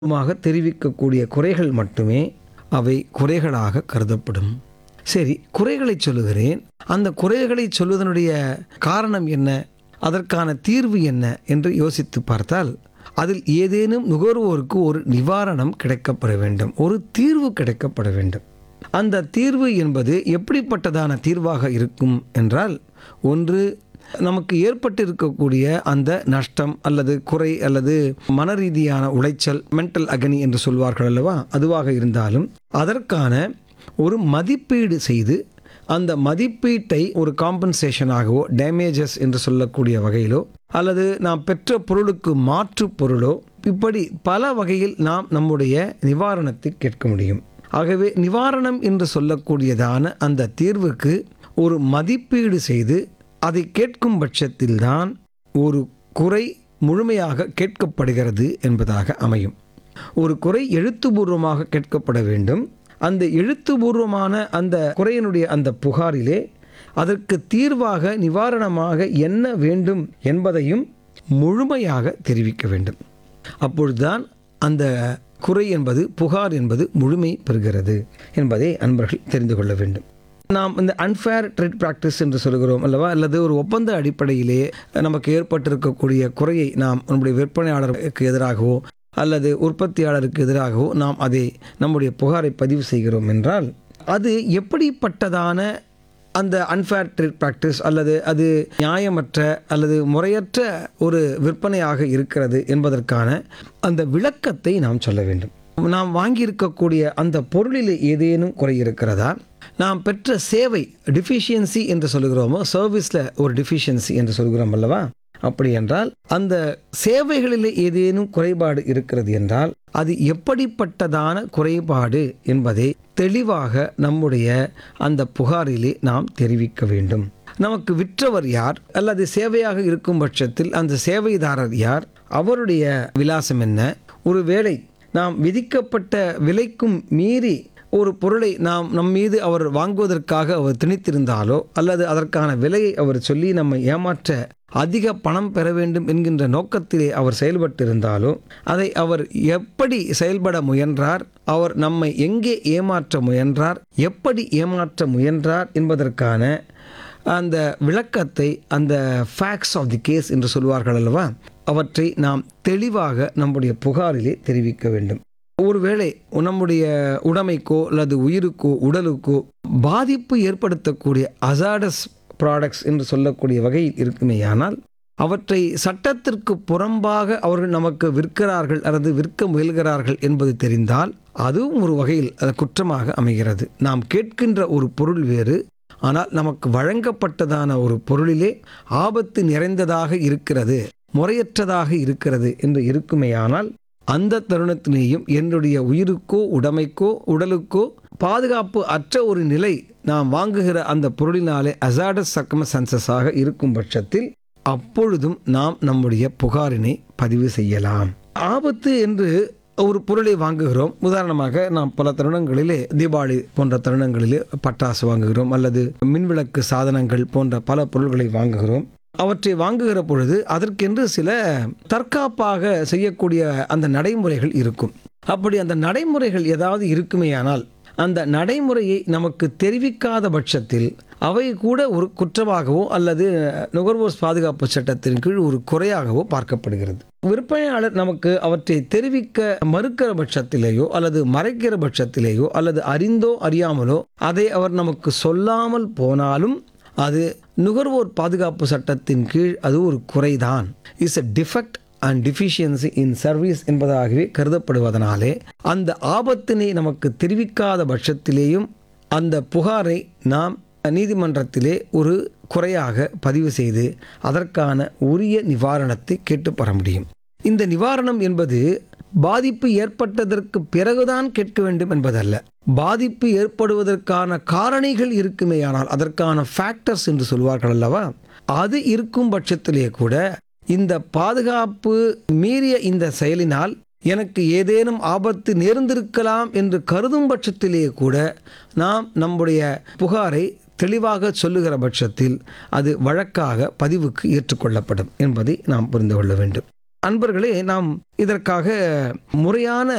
மாக தெரிவிக்கக்கூடிய குறைகள் மட்டுமே அவை குறைகளாக கருதப்படும் சரி குறைகளை சொல்லுகிறேன் அந்த குறைகளை சொல்வதனுடைய காரணம் என்ன அதற்கான தீர்வு என்ன என்று யோசித்து பார்த்தால் அதில் ஏதேனும் நுகர்வோருக்கு ஒரு நிவாரணம் கிடைக்கப்பட வேண்டும் ஒரு தீர்வு கிடைக்கப்பட வேண்டும் அந்த தீர்வு என்பது எப்படிப்பட்டதான தீர்வாக இருக்கும் என்றால் ஒன்று நமக்கு ஏற்பட்டிருக்கக்கூடிய அந்த நஷ்டம் அல்லது குறை அல்லது மன ரீதியான உளைச்சல் மென்டல் அகனி என்று சொல்வார்கள் அல்லவா அதுவாக இருந்தாலும் அதற்கான ஒரு மதிப்பீடு செய்து அந்த மதிப்பீட்டை ஒரு காம்பன்சேஷனாகவோ டேமேஜஸ் என்று சொல்லக்கூடிய வகையிலோ அல்லது நாம் பெற்ற பொருளுக்கு மாற்று பொருளோ இப்படி பல வகையில் நாம் நம்முடைய நிவாரணத்தை கேட்க முடியும் ஆகவே நிவாரணம் என்று சொல்லக்கூடியதான அந்த தீர்வுக்கு ஒரு மதிப்பீடு செய்து அதை கேட்கும் பட்சத்தில்தான் ஒரு குறை முழுமையாக கேட்கப்படுகிறது என்பதாக அமையும் ஒரு குறை எழுத்துப்பூர்வமாக கேட்கப்பட வேண்டும் அந்த எழுத்துப்பூர்வமான அந்த குறையினுடைய அந்த புகாரிலே அதற்கு தீர்வாக நிவாரணமாக என்ன வேண்டும் என்பதையும் முழுமையாக தெரிவிக்க வேண்டும் அப்பொழுதுதான் அந்த குறை என்பது புகார் என்பது முழுமை பெறுகிறது என்பதை அன்பர்கள் தெரிந்து கொள்ள வேண்டும் நாம் இந்த அன்ஃபேர் ட்ரேட் ப்ராக்டிஸ் என்று சொல்கிறோம் அல்லவா அல்லது ஒரு ஒப்பந்த அடிப்படையிலே நமக்கு ஏற்பட்டிருக்கக்கூடிய குறையை நாம் நம்முடைய விற்பனையாளருக்கு எதிராகவோ அல்லது உற்பத்தியாளருக்கு எதிராகவோ நாம் அதை நம்முடைய புகாரை பதிவு செய்கிறோம் என்றால் அது எப்படிப்பட்டதான அந்த அன்ஃபேர் ட்ரேட் ப்ராக்டிஸ் அல்லது அது நியாயமற்ற அல்லது முறையற்ற ஒரு விற்பனையாக இருக்கிறது என்பதற்கான அந்த விளக்கத்தை நாம் சொல்ல வேண்டும் நாம் வாங்கியிருக்கக்கூடிய அந்த பொருளில் ஏதேனும் குறை இருக்கிறதா நாம் பெற்ற சேவை டிஃபிஷியன்சி என்று சொல்கிறோமோ சர்வீஸில் ஒரு டிஃபிஷியன்சி என்று சொல்கிறோம் அல்லவா அப்படி என்றால் அந்த சேவைகளில் ஏதேனும் குறைபாடு இருக்கிறது என்றால் அது எப்படிப்பட்டதான குறைபாடு என்பதை தெளிவாக நம்முடைய அந்த புகாரிலே நாம் தெரிவிக்க வேண்டும் நமக்கு விற்றவர் யார் அல்லது சேவையாக இருக்கும் பட்சத்தில் அந்த சேவைதாரர் யார் அவருடைய விலாசம் என்ன ஒருவேளை நாம் விதிக்கப்பட்ட விலைக்கும் மீறி ஒரு பொருளை நாம் நம் மீது அவர் வாங்குவதற்காக அவர் திணித்திருந்தாலோ அல்லது அதற்கான விலையை அவர் சொல்லி நம்மை ஏமாற்ற அதிக பணம் பெற வேண்டும் என்கின்ற நோக்கத்திலே அவர் செயல்பட்டிருந்தாலோ அதை அவர் எப்படி செயல்பட முயன்றார் அவர் நம்மை எங்கே ஏமாற்ற முயன்றார் எப்படி ஏமாற்ற முயன்றார் என்பதற்கான அந்த விளக்கத்தை அந்த ஃபேக்ட்ஸ் ஆஃப் தி கேஸ் என்று சொல்வார்கள் அல்லவா அவற்றை நாம் தெளிவாக நம்முடைய புகாரிலே தெரிவிக்க வேண்டும் ஒருவேளை நம்முடைய உடைமைக்கோ அல்லது உயிருக்கோ உடலுக்கோ பாதிப்பு ஏற்படுத்தக்கூடிய அசாடஸ் ப்ராடக்ட்ஸ் என்று சொல்லக்கூடிய வகையில் இருக்குமேயானால் அவற்றை சட்டத்திற்கு புறம்பாக அவர்கள் நமக்கு விற்கிறார்கள் அல்லது விற்க முயல்கிறார்கள் என்பது தெரிந்தால் அதுவும் ஒரு வகையில் அது குற்றமாக அமைகிறது நாம் கேட்கின்ற ஒரு பொருள் வேறு ஆனால் நமக்கு வழங்கப்பட்டதான ஒரு பொருளிலே ஆபத்து நிறைந்ததாக இருக்கிறது முறையற்றதாக இருக்கிறது என்று இருக்குமேயானால் அந்த தருணத்திலேயும் என்னுடைய உயிருக்கோ உடைமைக்கோ உடலுக்கோ பாதுகாப்பு அற்ற ஒரு நிலை நாம் வாங்குகிற அந்த பொருளினாலே அசாடஸ் சர்க்கமசன்சஸாக இருக்கும் பட்சத்தில் அப்பொழுதும் நாம் நம்முடைய புகாரினை பதிவு செய்யலாம் ஆபத்து என்று ஒரு பொருளை வாங்குகிறோம் உதாரணமாக நாம் பல தருணங்களிலே தீபாவளி போன்ற தருணங்களிலே பட்டாசு வாங்குகிறோம் அல்லது மின்விளக்கு சாதனங்கள் போன்ற பல பொருள்களை வாங்குகிறோம் அவற்றை வாங்குகிற பொழுது அதற்கென்று சில தற்காப்பாக செய்யக்கூடிய அந்த நடைமுறைகள் இருக்கும் அப்படி அந்த நடைமுறைகள் ஏதாவது இருக்குமேயானால் அந்த நடைமுறையை நமக்கு தெரிவிக்காத பட்சத்தில் அவை கூட ஒரு குற்றமாகவோ அல்லது நுகர்வோர் பாதுகாப்பு சட்டத்தின் கீழ் ஒரு குறையாகவோ பார்க்கப்படுகிறது விற்பனையாளர் நமக்கு அவற்றை தெரிவிக்க மறுக்கிற பட்சத்திலேயோ அல்லது மறைக்கிற பட்சத்திலேயோ அல்லது அறிந்தோ அறியாமலோ அதை அவர் நமக்கு சொல்லாமல் போனாலும் அது நுகர்வோர் பாதுகாப்பு சட்டத்தின் கீழ் அது ஒரு குறைதான் is a defect and deficiency in service என்பதாகவே கருதப்படுவதனாலே அந்த ஆபத்தினை நமக்கு தெரிவிக்காத பட்சத்திலேயும் அந்த புகாரை நாம் நீதிமன்றத்திலே ஒரு குறையாக பதிவு செய்து அதற்கான உரிய நிவாரணத்தை கேட்டு பெற முடியும் இந்த நிவாரணம் என்பது பாதிப்பு ஏற்பட்டதற்கு பிறகுதான் கேட்க வேண்டும் என்பதல்ல பாதிப்பு ஏற்படுவதற்கான காரணிகள் இருக்குமேயானால் அதற்கான ஃபேக்டர்ஸ் என்று சொல்வார்கள் அல்லவா அது இருக்கும் பட்சத்திலே கூட இந்த பாதுகாப்பு மீறிய இந்த செயலினால் எனக்கு ஏதேனும் ஆபத்து நேர்ந்திருக்கலாம் என்று கருதும் பட்சத்திலே கூட நாம் நம்முடைய புகாரை தெளிவாக சொல்லுகிற பட்சத்தில் அது வழக்காக பதிவுக்கு ஏற்றுக்கொள்ளப்படும் என்பதை நாம் புரிந்து கொள்ள வேண்டும் அன்பர்களே நாம் இதற்காக முறையான